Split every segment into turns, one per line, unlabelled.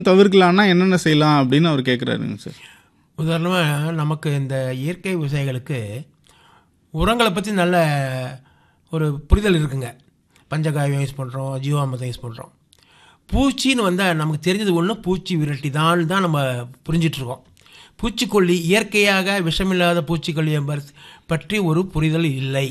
தவிர்க்கலாம்னா என்னென்ன செய்யலாம் அப்படின்னு அவர் கேட்குறாருங்க சார்
உதாரணமாக நமக்கு இந்த இயற்கை விவசாயிகளுக்கு உரங்களை பற்றி நல்ல ஒரு புரிதல் இருக்குங்க பஞ்சகாவியம் யூஸ் பண்ணுறோம் ஜீவாமிர்தம் யூஸ் பண்ணுறோம் பூச்சின்னு வந்தால் நமக்கு தெரிஞ்சது ஒன்று பூச்சி விரட்டி தான் தான் நம்ம புரிஞ்சிட்ருக்கோம் பூச்சிக்கொல்லி இயற்கையாக விஷமில்லாத பூச்சிக்கொல்லியை பற்றி- பற்றி ஒரு புரிதல் இல்லை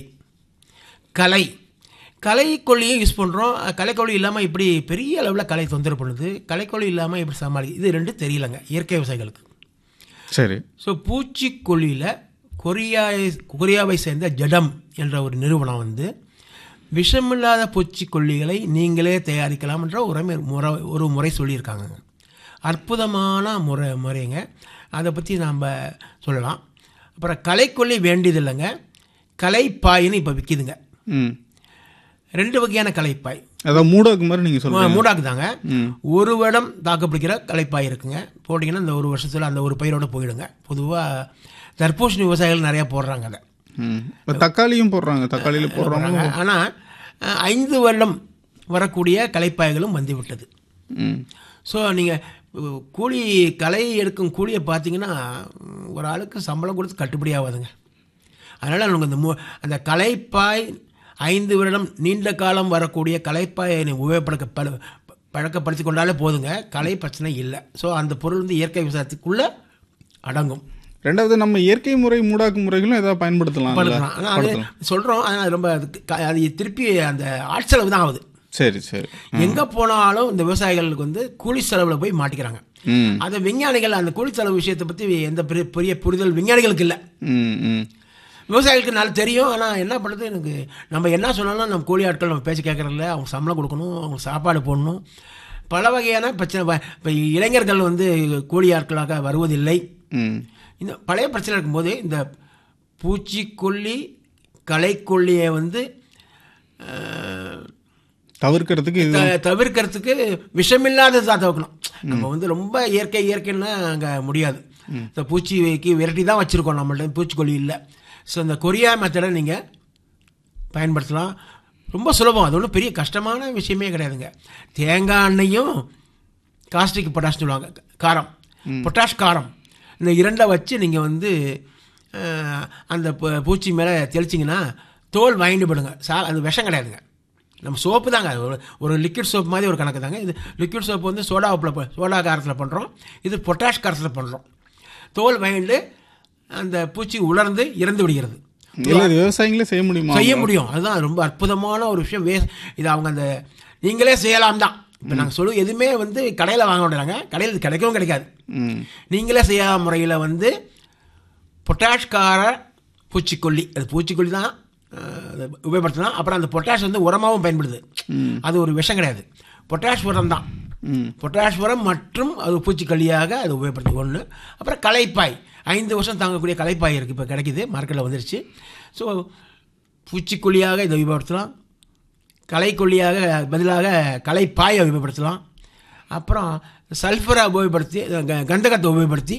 கலை கலைக்கொல்லியும் யூஸ் பண்ணுறோம் கலைக்கொல்லி இல்லாமல் இப்படி பெரிய அளவில் கலை தொந்தரவு பண்ணுது கலைக்கொல்லி இல்லாமல் இப்படி சமாளி இது ரெண்டும் தெரியலங்க இயற்கை விவசாயிகளுக்கு
சரி
ஸோ பூச்சிக்கொல்லியில் கொரியாவை கொரியாவை சேர்ந்த ஜடம் என்ற ஒரு நிறுவனம் வந்து விஷமில்லாத பூச்சிக்கொல்லிகளை நீங்களே தயாரிக்கலாம் என்ற ஒரு முறை- முறை ஒரு முறை சொல்லியிருக்காங்க அற்புதமான முறை முறைங்க அதை பற்றி நாம் சொல்லலாம் அப்புறம் கலைக்கொல்லி வேண்டியதில்லைங்க கலைப்பாயின்னு இப்போ விற்கிதுங்க
ம்
ரெண்டு வகையான கலைப்பாய்
அதான் மூடாக்கு மாதிரி நீங்கள் சொல்லுங்கள்
மூடாக்கு தாங்க
ம்
ஒரு வருடம் தாக்குப்பிடிக்கிற கலைப்பாய் இருக்குங்க போட்டிங்கன்னா இந்த ஒரு வருஷத்தில் அந்த ஒரு பயிரோட போயிடுங்க பொதுவாக தர்பூசணி விவசாயிகள் நிறையா போடுறாங்க அதை
ம் இப்போ தக்காளியும் போடுறாங்க தக்காளியில் போடுறவங்க
ஆனால் ஐந்து வருடம் வரக்கூடிய கலைப்பாய்களும் வந்து விட்டது
ம்
ஸோ நீங்கள் கூலி களை எடுக்கும் கூலியை பார்த்தீங்கன்னா உம், ஒரு ஆளுக்கு சம்பளம் கொடுத்து கட்டுப்படி ஆகாதுங்க அதனால் நமக்கு அந்த மு அந்த கலைப்பாய் ஐந்து வருடம் நீண்ட காலம் வரக்கூடிய கலைப்பாயை நீ உபயோகப்படுத்த பழ பழக்கப்படுத்தி கொண்டாலே போதுங்க கலை பிரச்சனை இல்லை ஸோ அந்த பொருள் வந்து இயற்கை விவசாயத்துக்குள்ளே அடங்கும்
ரெண்டாவது நம்ம இயற்கை முறை மூடாக்கு முறைகளும் ஏதாவது பயன்படுத்தலாம்
படுத்தலாம் ஆனால் அது சொல்கிறோம் ஆனால் ரொம்ப அதுக்கு க- அது திருப்பி அந்த ஆட்செலவு தான் ஆகுது
சரி சரி
எங்கே போனாலும் இந்த விவசாயிகளுக்கு வந்து கூலி செலவில் போய் மாட்டிக்கிறாங்க
ம்
அதை விஞ்ஞானிகள் அந்த கூலி செலவு விஷயத்தை பற்றி எந்த பெரிய பெரிய புரிதல் விஞ்ஞானிகளுக்கு இல்லை
ம் ம்
விவசாயிகளுக்கு நல்லா தெரியும் ஆனால் என்ன பண்ணுறது எனக்கு நம்ம என்ன சொன்னாலும் நம்ம கூலி ஆட்கள் நம்ம பேச்சு கேட்குறதில்ல அவங்க சம்பளம் கொடுக்கணும் அவங்க சாப்பாடு போடணும் பல வகையான பிரச்சனை வ- இப்போ இளைஞர்கள் வந்து கூலி ஆட்களாக வருவதில்லை
ம்
இந்த பழைய பிரச்சனை இருக்கும்போது இந்த பூச்சிக்கொல்லி களைக்கொல்லியை வந்து அஹ்,
தவிர்க்கிறதுக்கு இது
த- தவிர்க்கிறதுக்கு விஷமில்லாததாக தவிர்க்கணும் நம்ம வந்து ரொம்ப இயற்கை இயற்கைன்னா அங்கே முடியாது இந்த பூச்சிக்கு விரட்டி தான் வச்சுருக்கோம் நம்மள்ட்ட பூச்சிக்கொல்லி இல்லை ஸோ இந்த கொரியா மெத்தடை நீங்கள் பயன்படுத்தலாம் ரொம்ப சுலபம் அது ஒன்றும் பெரிய கஷ்டமான விஷயமே கிடையாதுங்க தேங்காய் எண்ணெயும் காஸ்டிக் பொட்டாஷ் சொல்லுவாங்க காரம் பொட்டாஷ் காரம் இந்த இரண்டை வச்சு நீங்கள் வந்து அஹ், அந்த பூ- பூச்சி மேலே தெளிச்சிங்கன்னா தோல் வாங்கிட்டு போடுங்க சா அது விஷம் கிடையாதுங்க நம்ம சோப்பு தாங்க அது ஒரு ஒரு லிக்விட் சோப் மாதிரி ஒரு கணக்கு தாங்க இது லிக்விட் சோப்பு வந்து சோடா உப்பில் சோடா காரத்தில் பண்ணுறோம் இது பொட்டாஷ் காரத்தில் பண்ணுறோம் தோல் வாங்கிட்டு அந்த பூச்சி உலர்ந்து இறந்து விடுகிறது
இல்லை இது விவசாயிங்களே செய்ய முடியுமா
செய்ய முடியும் அதுதான் ரொம்ப அற்புதமான ஒரு விஷயம் வே இது அவங்க அந்த நீங்களே செய்யலாம் தான் இப்போ நாங்கள் சொல்லுவோம் எதுவுமே வந்து கடையில் வாங்க மாட்டாங்க கடையில் இது கிடைக்கவும் கிடைக்காது
ம்
நீங்களே செய்யாத முறையில் வந்து பொட்டாஷ்கார பூச்சிக்கொல்லி அது பூச்சிக்கொல்லி தான் அஹ், அதை உபயோகப்படுத்தலாம் அப்புறம் அந்த பொட்டாஷ் வந்து உரமாகவும் பயன்படுது அது ஒரு விஷம் கிடையாது பொட்டாஷ் உரம் தான்
ம்
பொட்டாஷ் உரம் மற்றும் அது பூச்சிக்கொல்லியாக அது உபயோகப்படுத்தி ஒன்று அப்புறம் கலைப்பாய் ஐந்து வருஷம் தாங்கக்கூடிய கலைப்பாய் இருக்குது இப்போ கிடைக்குது மார்க்கெட்டில் வந்துருச்சு ஸோ பூச்சிக்கொல்லியாக இதை உபயோகப்படுத்தலாம் கலைக்கொல்லியாக பதிலாக கலைப்பாயை உபயோகப்படுத்தலாம் அப்புறம் சல்ஃபரை உபயோகப்படுத்தி க- கந்தகத்தை உபயோகப்படுத்தி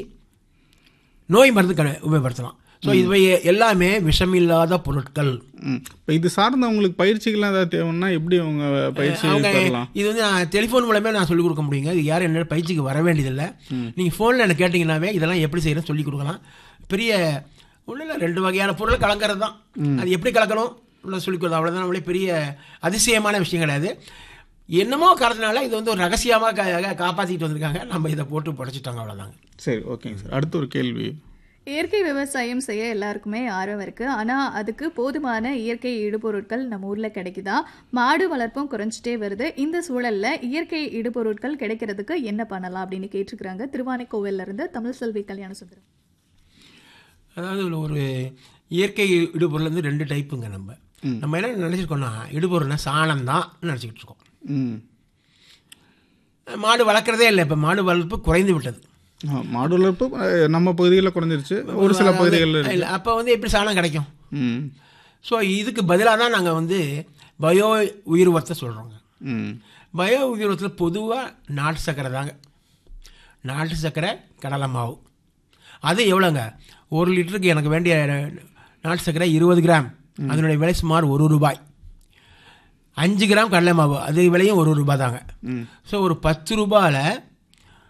நோய் மருந்து க உபயோகப்படுத்தலாம் ஸோ இவை எல்லாமே விஷமில்லாத பொருட்கள்
ம் இப்போ இது சார்ந்தவங்களுக்கு பயிற்சிகள்லாம் ஏதாவது தேவைன்னா எப்படி அவங்க பயிற்சி
அவங்க
பெறலாம்
இது வந்து நான் டெலிஃபோன் மூலமே நான் சொல்லிக் கொடுக்க முடியுங்க இது யாரும் என்ன பயிற்சிக்கு வர வேண்டியதில்லை நீங்கள் ஃபோனில் என்ன கேட்டிங்கன்னாவே இதெல்லாம் எப்படி செய்யணும்னு சொல்லிக் கொடுக்கலாம் பெரிய ஒன்றும் இல்லை ரெண்டு வகையான பொருள் கலக்கிறது தான் அது எப்படி கலக்கணும் உள்ள சொல்லிக் கொடுத்தோம் அவ்வளோதான் நம்மளே பெரிய அதிசயமான விஷயம் கிடையாது என்னமோ காரணத்தினால இது வந்து ஒரு ரகசியமாக காப்பாற்றிட்டு வந்திருக்காங்க நம்ம இதை போட்டு புடச்சிட்டாங்க அவ்வளோதாங்க
சரி ஓகேங்க சார் அடுத்த ஒரு கேள்வி
இயற்கை விவசாயம் செய்ய எல்லாருக்குமே ஆர்வம் இருக்கு ஆனா அதுக்கு போதுமான இயற்கை இடுபொருட்கள் நம்ம ஊர்ல கிடைக்குதா மாடு வளர்ப்பும் குறைஞ்சிட்டே வருது இந்த சூழல்ல இயற்கை இடுபொருட்கள் கிடைக்கிறதுக்கு என்ன பண்ணலாம் அப்படின்னு கேட்டிருக்கிறாங்க திருவானைக்கோவில்ல இருந்து தமிழ் செல்வி கல்யாண சுந்தரம்
அதாவது இதுல ஒரு இயற்கை இடுபொருள் வந்து ரெண்டு டைப்புங்க நம்ம நம்ம என்ன நினச்சிருக்கோம்னா இடுபொருள்னா சாணம் தான் நினச்சிக்கிட்டு இருக்கோம்
ம்
மாடு வளர்க்குறதே இல்லை இப்போ மாடு வளர்ப்பு குறைந்து விட்டது
ஆ, மாடு வளர்ப்பு அஹ், நம்ம பகுதிகளில் குறைஞ்சிருச்சு ஒரு சில பகுதிகளில் இருக்கு
இல்லை அப்போ வந்து எப்படி சாணம் கிடைக்கும்
ம்
ஸோ இதுக்கு பதிலாக தான் நாங்கள் வந்து பயோ உயிர் உரத்தை சொல்கிறோங்க
ம்
பயோ உயிர் உரத்தில் பொதுவாக நாட்டு சர்க்கரை தாங்க நாட்டு சர்க்கரை கடலை மாவு அது எவ்வளோங்க ஒரு லிட்டருக்கு எனக்கு வேண்டிய நாட்டு சர்க்கரை இருபது கிராம் அதனுடைய விலை சுமார் ஒரு ரூபாய் அஞ்சு கிராம் கடலை மாவு அது விலையும் ஒரு ரூபாய் தாங்க ஸோ ஒரு பத்து ரூபாயில்